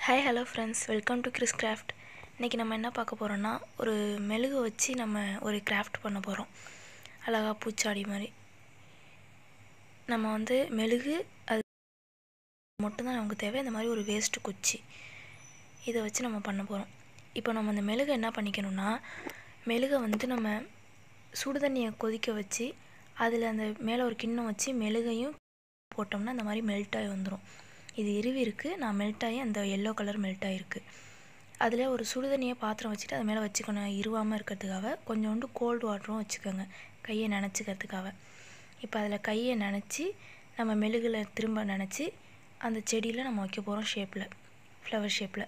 hi hello friends welcome to Chris Craft இன்றைக்கி நம்ம என்ன பார்க்க போகிறோன்னா ஒரு மெழுகு வச்சு நம்ம ஒரு கிராஃப்ட் பண்ண போகிறோம் அழகா பூச்சாடி மாதிரி நம்ம வந்து மெழுகு அது மட்டும்தான் நமக்கு தேவை இந்த மாதிரி ஒரு வேஸ்ட்டு குச்சி இதை வச்சு நம்ம பண்ண போகிறோம் இப்போ நம்ம அந்த மெழுகை என்ன பண்ணிக்கணும்னா மெழுகை வந்து நம்ம சுடு தண்ணியை கொதிக்க வச்சு அதில் அந்த மேலே ஒரு கிண்ணம் வச்சு மெழுகையும் போட்டோம்னா அந்த மாதிரி மெல்ட் ஆகி வந்துடும் இது இருவி இருக்குது நான் மெல்ட் ஆகி அந்த எல்லோ கலர் மெல்ட் ஆகிருக்கு அதில் ஒரு சுடுதண்ணியை பாத்திரம் வச்சுட்டு அது மேலே வச்சுக்கணும் இருவாமல் இருக்கிறதுக்காக கொஞ்சோண்டு கோல்டு வாட்டரும் வச்சுக்கோங்க கையை நனைச்சிக்கிறதுக்காக இப்போ அதில் கையை நனைச்சி நம்ம மெழுகில் திரும்ப நனைச்சி அந்த செடியில் நம்ம வைக்க போகிறோம் ஷேப்பில் ஃப்ளவர் ஷேப்பில்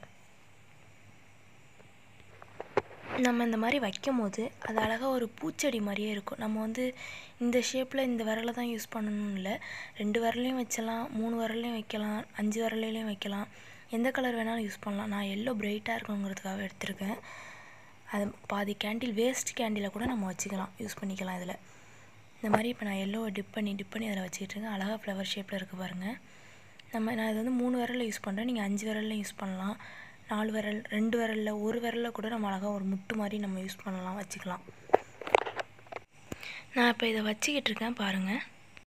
நம்ம இந்த மாதிரி வைக்கும் போது அது அழகாக ஒரு பூச்செடி மாதிரியே இருக்கும் நம்ம வந்து இந்த ஷேப்பில் இந்த விரலை தான் யூஸ் பண்ணணும் இல்லை ரெண்டு விரலையும் வச்சலாம் மூணு விரலையும் வைக்கலாம் அஞ்சு விரலையும் வைக்கலாம் எந்த கலர் வேணாலும் யூஸ் பண்ணலாம் நான் எல்லோ பிரைட்டாக இருக்கணுங்கிறதுக்காக எடுத்திருக்கேன் அது பாதி கேண்டில் வேஸ்ட் கேண்டிலை கூட நம்ம வச்சுக்கலாம் யூஸ் பண்ணிக்கலாம் இதில் இந்த மாதிரி இப்போ நான் எல்லோவை டிப் பண்ணி டிப் பண்ணி அதில் வச்சுக்கிட்டு இருக்கேன் அழகாக ஃப்ளவர் ஷேப்பில் இருக்குது பாருங்கள் நம்ம நான் இது வந்து மூணு விரலில் யூஸ் பண்ணுறேன் நீங்கள் அஞ்சு விரலில் யூஸ் பண்ணலாம் நாலு விரல் ரெண்டு விரலில் ஒரு விரலில் கூட நம்ம அழகாக ஒரு முட்டு மாதிரி நம்ம யூஸ் பண்ணலாம் வச்சுக்கலாம் நான் இப்போ இதை வச்சுக்கிட்டு இருக்கேன் பாருங்கள்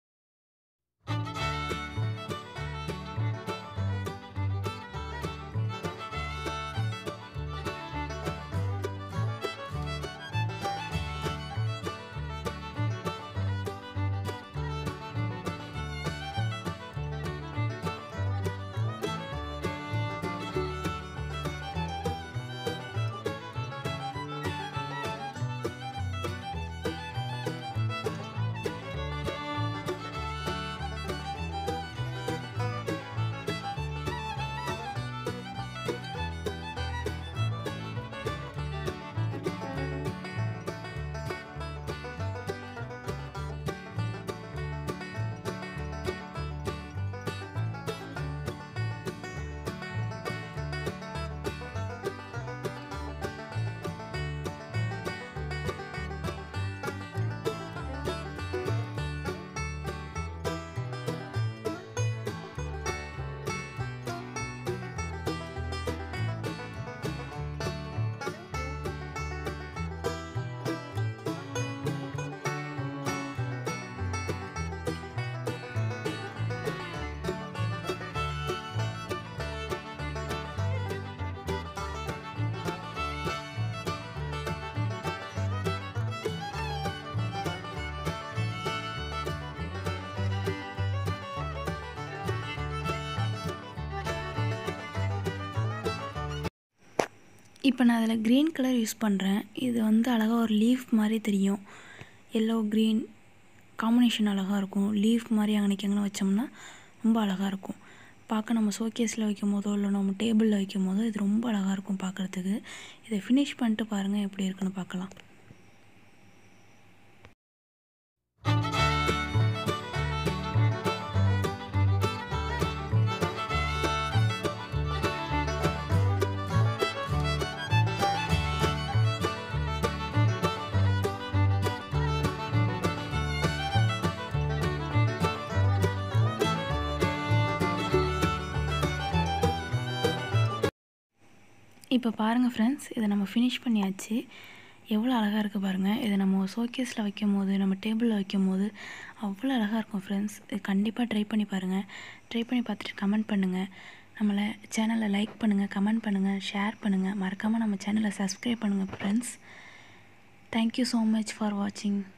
இப்போ நான் அதில் க்ரீன் கலர் யூஸ் பண்ணுறேன் இது வந்து அழகாக ஒரு லீஃப் மாதிரி தெரியும் எல்லோ க்ரீன் காம்பினேஷன் அழகாக இருக்கும் லீஃப் மாதிரி அங்கே எங்கே வச்சோம்னா ரொம்ப அழகாக இருக்கும் பார்க்க நம்ம ஷோகேஸில் வைக்கும் போதோ இல்லை நம்ம டேபிளில் வைக்கும் போதோ இது ரொம்ப அழகாக இருக்கும் பார்க்குறதுக்கு இதை ஃபினிஷ் பண்ணிட்டு பாருங்கள் எப்படி இருக்குன்னு பார்க்கலாம் இப்போ பாருங்கள் ஃப்ரெண்ட்ஸ் இதை நம்ம ஃபினிஷ் பண்ணியாச்சு எவ்வளோ அழகாக இருக்குது பாருங்கள் இதை நம்ம ஷோகேஸில் வைக்கும் போது நம்ம டேபிளில் வைக்கும் போது அவ்வளோ அழகாக இருக்கும் ஃப்ரெண்ட்ஸ் இது கண்டிப்பாக ட்ரை பண்ணி பாருங்கள் ட்ரை பண்ணி பார்த்துட்டு கமெண்ட் பண்ணுங்கள் நம்மளை சேனலை லைக் பண்ணுங்கள் கமெண்ட் பண்ணுங்கள் ஷேர் பண்ணுங்கள் மறக்காமல் நம்ம சேனலை சப்ஸ்கிரைப் பண்ணுங்கள் friends thank you so much for வாட்சிங்